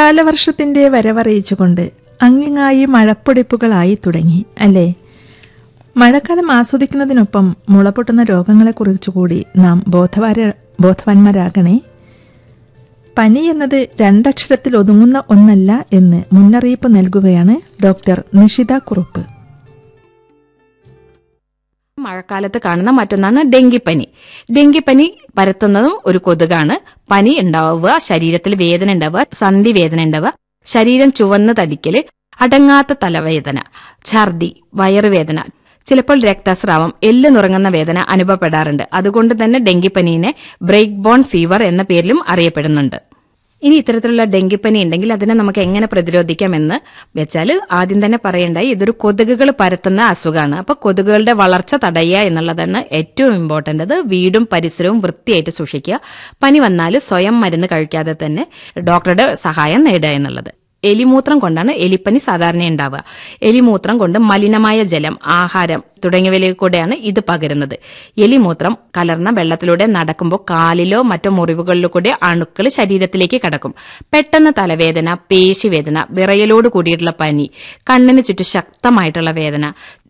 കാലവർഷത്തിന്റെ വരവറിയിച്ചുകൊണ്ട് അങ്ങിങ്ങായി മഴപ്പൊടിപ്പുകളായി തുടങ്ങി അല്ലേ മഴക്കാലം ആസ്വദിക്കുന്നതിനൊപ്പം മുളപൊട്ടുന്ന രോഗങ്ങളെക്കുറിച്ചുകൂടി നാം ബോധവാര ബോധവാന്മാരാകണേ പനി എന്നത് രണ്ടക്ഷരത്തിൽ ഒതുങ്ങുന്ന ഒന്നല്ല എന്ന് മുന്നറിയിപ്പ് നൽകുകയാണ് ഡോക്ടർ നിഷിത കുറുപ്പ് മഴക്കാലത്ത് കാണുന്ന മറ്റൊന്നാണ് ഡെങ്കിപ്പനി ഡെങ്കിപ്പനി പരത്തുന്നതും ഒരു കൊതുകാണ് പനി ഉണ്ടാവുക ശരീരത്തിൽ വേദന ഉണ്ടാവുക സന്ധി വേദന ഉണ്ടാവുക ശരീരം ചുവന്ന് തടിക്കല് അടങ്ങാത്ത തലവേദന ഛർദി വയറുവേദന ചിലപ്പോൾ രക്തസ്രാവം എല്ല് നുറങ്ങുന്ന വേദന അനുഭവപ്പെടാറുണ്ട് അതുകൊണ്ട് തന്നെ ഡെങ്കിപ്പനീനെ ബ്രേക്ക് ബോൺ ഫീവർ എന്ന പേരിലും അറിയപ്പെടുന്നുണ്ട് ഇനി ഇത്തരത്തിലുള്ള ഡെങ്കിപ്പനി ഉണ്ടെങ്കിൽ അതിനെ നമുക്ക് എങ്ങനെ പ്രതിരോധിക്കാമെന്ന് വെച്ചാൽ ആദ്യം തന്നെ പറയണ്ടായി ഇതൊരു കൊതുകുകൾ പരത്തുന്ന അസുഖമാണ് അപ്പൊ കൊതുകുകളുടെ വളർച്ച തടയുക എന്നുള്ളതാണ് ഏറ്റവും ഇമ്പോർട്ടൻ്റ് അത് വീടും പരിസരവും വൃത്തിയായിട്ട് സൂക്ഷിക്കുക പനി വന്നാൽ സ്വയം മരുന്ന് കഴിക്കാതെ തന്നെ ഡോക്ടറുടെ സഹായം നേടുക എന്നുള്ളത് എലിമൂത്രം കൊണ്ടാണ് എലിപ്പനി സാധാരണ ഉണ്ടാവുക എലിമൂത്രം കൊണ്ട് മലിനമായ ജലം ആഹാരം തുടങ്ങിയവയിലേക്ക് കൂടെയാണ് ഇത് പകരുന്നത് എലിമൂത്രം കലർന്ന വെള്ളത്തിലൂടെ നടക്കുമ്പോൾ കാലിലോ മറ്റോ മുറിവുകളിലോ കൂടെ അണുക്കൾ ശരീരത്തിലേക്ക് കടക്കും പെട്ടെന്ന് തലവേദന പേശിവേദന വിറയലോട് കൂടിയിട്ടുള്ള പനി കണ്ണിന് ചുറ്റും ശക്തമായിട്ടുള്ള വേദന